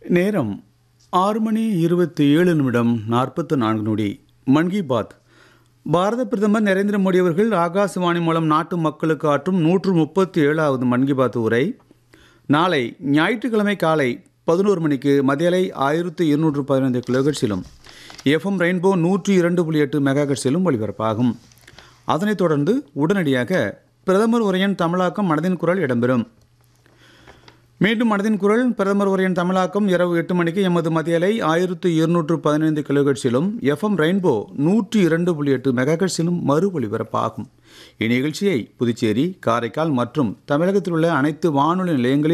நேரம் ஆறு மணி இருபத்தி ஏழு நிமிடம் நாற்பத்து நான்கு நொடி மன் கி பாத் பாரத பிரதமர் நரேந்திர மோடி அவர்கள் ஆகாசவாணி மூலம் நாட்டு மக்களுக்கு ஆற்றும் நூற்று முப்பத்தி ஏழாவது மன் கி பாத் உரை நாளை ஞாயிற்றுக்கிழமை காலை பதினோரு மணிக்கு மதியலை ஆயிரத்து இருநூற்று பதினைந்து கிலோகட்ஸிலும் எஃப்எம் ரெயின்போ நூற்றி இரண்டு புள்ளி எட்டு மெகாகட்ஸிலும் ஒலிபரப்பாகும் அதனைத் தொடர்ந்து உடனடியாக பிரதமர் உரையின் தமிழாக்கம் மனதின் குரல் இடம்பெறும் மீண்டும் மனதின் குரல் பிரதமர் உரையின் தமிழாக்கம் இரவு எட்டு மணிக்கு எமது மதியலை ஆயிரத்து இருநூற்று பதினைந்து கிலோகட்ஸிலும் எஃப்எம் ரெயின்போ நூற்றி இரண்டு புள்ளி எட்டு மெகாகட்ஸிலும் மறு ஒலிபரப்பாகும் இந்நிகழ்ச்சியை புதுச்சேரி காரைக்கால் மற்றும் தமிழகத்தில் உள்ள அனைத்து வானொலி நிலையங்களில்